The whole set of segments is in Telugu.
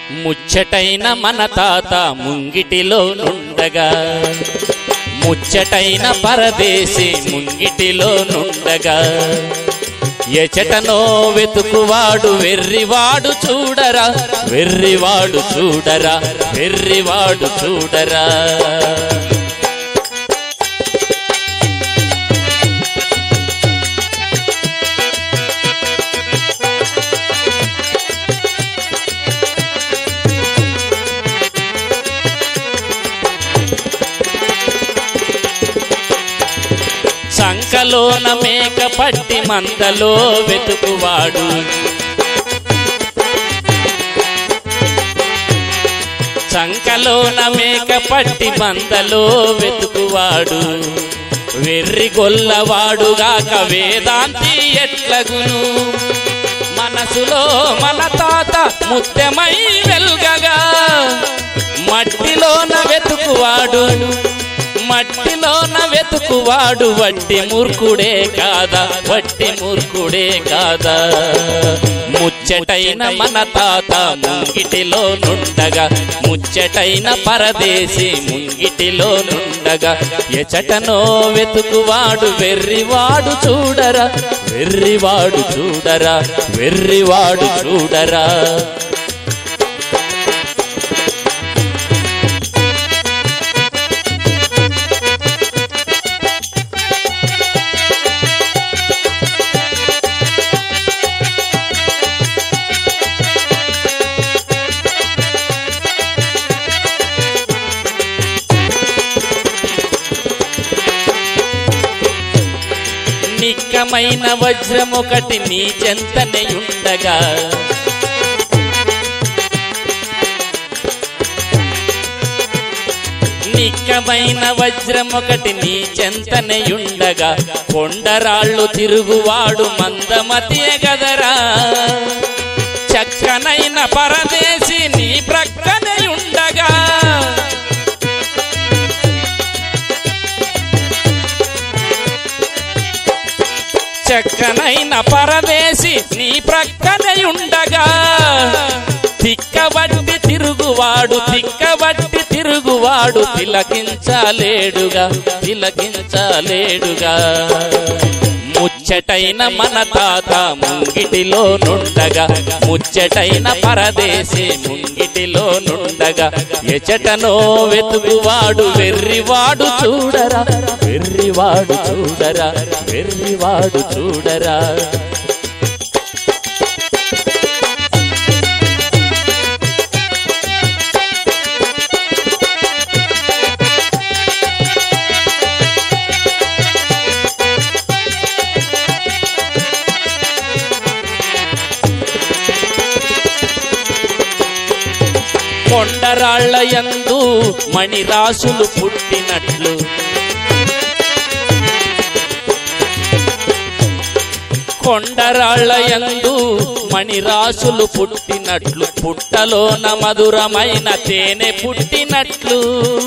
ముచ్చటైన మన తాత ముంగిటిలో నుండగా ముచ్చటైన పరదేశి ముంగిటిలో నుండగా ఎచటనో వెతుకువాడు వెర్రివాడు చూడరా వెర్రివాడు చూడరా వెర్రివాడు చూడరా సంకలోన మేక పట్టి మందలో వెతుకువాడు సంకలోన మేక పట్టి మందలో వెతుకువాడు వెర్రి గొల్లవాడుగాక వేదాంతి ఎట్లగును మనసులో మన తాత ముత్యమై వెల్గగా మట్టిలోన వెతుకువాడు మట్టిలోన వెతుకువాడు వట్టి మూర్ఖుడే కాదా వట్టి మూర్ఖుడే కాదా ముచ్చటైన మన తాత ముంగిటిలో నుండగా ముచ్చటైన పరదేశి ముంగిటిలో నుండగా ఎచటనో వెతుకువాడు వెర్రివాడు చూడరా వెర్రివాడు చూడరా వెర్రివాడు చూడరా నిక్కమైన వజ్రమొకటి నీ చెంతనయుండగా నిక్కమైన వజ్రమొకటి నీ చెంతనయుండగా కొండరాళ్ళు తిరుగువాడు మందమతియ గదరా చక్కనైన పరదేశి నీ ప్రక్కనే ఉండగా చక్కనైన పరదేశి నీ ప్రక్కనే ఉండగా తిక్కబట్టి తిరుగువాడు తిక్కబట్టి తిరుగువాడు తిలకించలేడుగా తిలకించలేడుగా ముచ్చటైన మన తాత ముంగిటిలో నుండగా ముచ్చటైన పరదేశి ముంగిటిలో నుండగా ఎచటనో వెతుకువాడు వెర్రివాడు చూడరా వెర్రివాడు చూడరా వెర్రివాడు చూడరా కొండరాళ్ళ యందు మణిరాసులు పుట్టినట్లు కొండరాళ్ళ యందు మణిరాసులు పుట్టినట్లు పుట్టలోన మధురమైన తేనె పుట్టినట్లు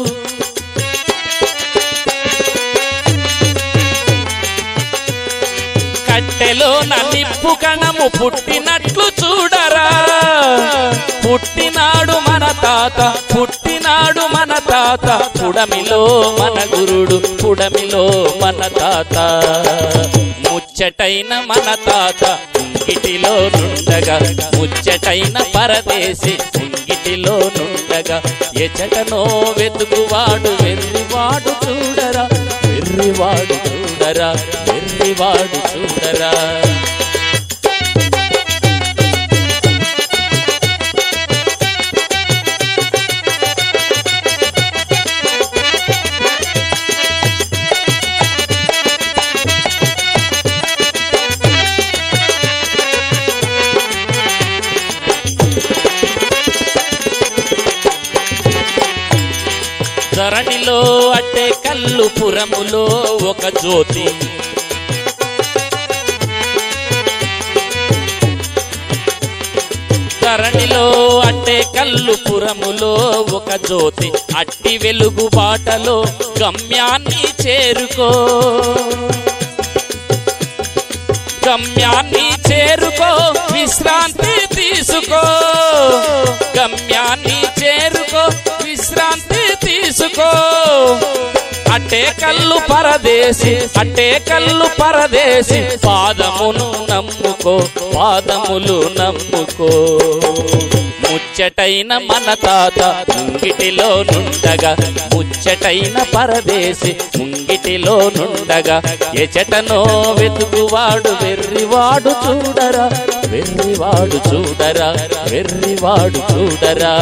కట్టెలో నిప్పు కణము పుట్టినట్లు చూడరా పుట్టినాడు మన తాత పుట్టినాడు మన తాత పుడమిలో మన గురుడు పుడమిలో మన తాత ముచ్చటైన మన తాత ముంగిటిలో నుండగా ముచ్చటైన పరదేశి ముంగిటిలో నుండగా ఎచటనో వెతుకువాడు వెర్రివాడు చూడరా వెర్రివాడు చూడరా వెర్రివాడు చూడరా ధరణిలో అట్టే కల్లు పురములో ఒక జ్యోతి ధరణిలో అట్టే కల్లు పురములో ఒక జ్యోతి అట్టి వెలుగు బాటలో గమ్యాన్ని చేరుకో గమ్యాన్ని చేరుకో విశ్రాంతి తీసుకో గమ్యా అట్టే కళ్ళు పరదేశి అట్టే కళ్ళు పరదేశి పాదమును నమ్ముకో పాదములు నమ్ముకో ముచ్చటైన మన తాత ముంగిటిలో నుండగా ముచ్చటైన పరదేశి ముంగిటిలో నుండగా ఎచటనో వెతుకువాడు వెర్రివాడు చూడరా వెర్రివాడు చూడరా వెర్రివాడు చూడరా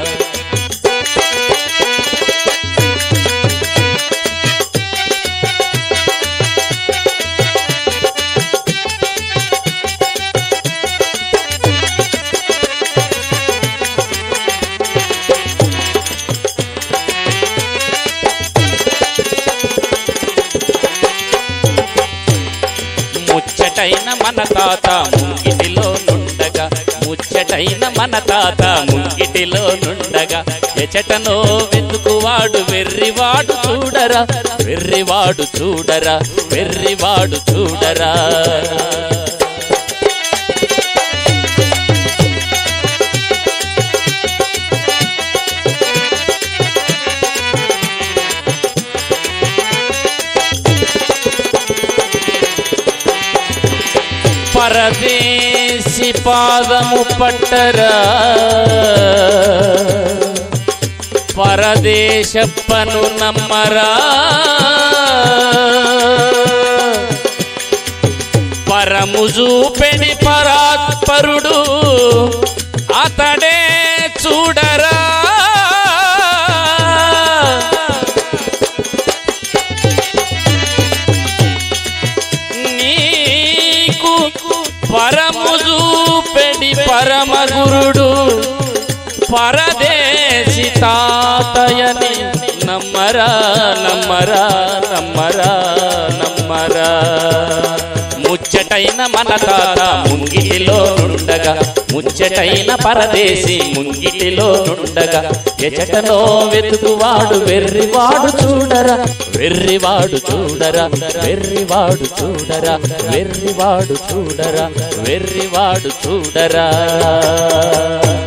ముచ్చటైన మన తాత ముంగిటిలో నుండగా ముచ్చటైన మన తాత ముంగిటిలో నుండగా ఎచటనో వెతుకువాడు వెర్రివాడు చూడరా వెర్రివాడు చూడరా వెర్రివాడు చూడరా పరదేశి పాదము పట్టరా పరదేశప్పను నమ్మరా పరము చూపెడి పరాత్పరుడు అతడే చూడరా నీకు పరము చూపెడి పరమ గురుడు పరదేశి తాతయని నమ్మరా నమ్మరా నమ్మరా నమ్మరా ముచ్చటైన మన తాత ముంగిటిలో నుండగా ముచ్చటైన పరదేశి ముంగిటిలో నుండగా ఎచటనో వెతుకువాడు వెర్రివాడు చూడరా వెర్రివాడు చూడరా వెర్రివాడు చూడరా వెర్రివాడు చూడరా వెర్రివాడు చూడరా